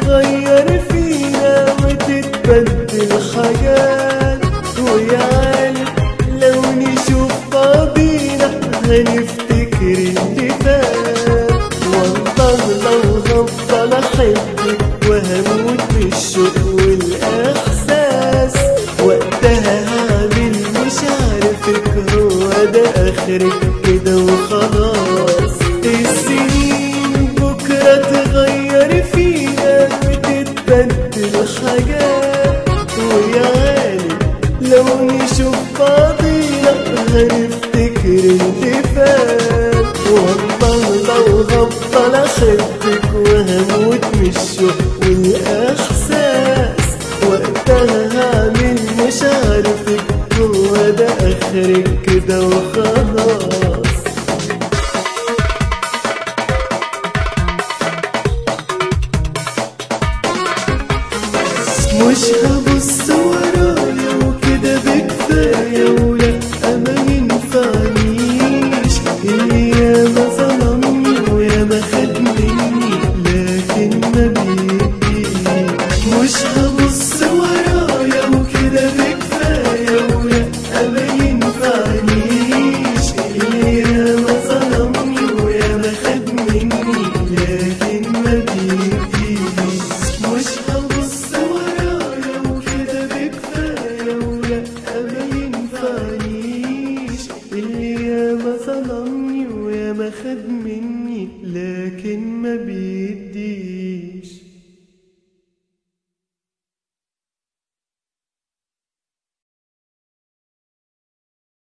تغير فينا وتتبدل حاجات ويا عالم لو نشوف بعضينا هنفتكر اللي فات والله لو هفضل احبك وهموت من الشوق والاحساس وقتها هعمل مش عارفك هو ده اخرك كده وخلاص السنين بكره تغير فينا وتتبدل حاجات ويا غالي لو نشوف بعضينا هنفتكر اللي فات والله لو هفضل احبك وهموت من الشوق والاحساس وقتها هعمل مش عارفك هو ده اخرك كده وخلاص مش هبص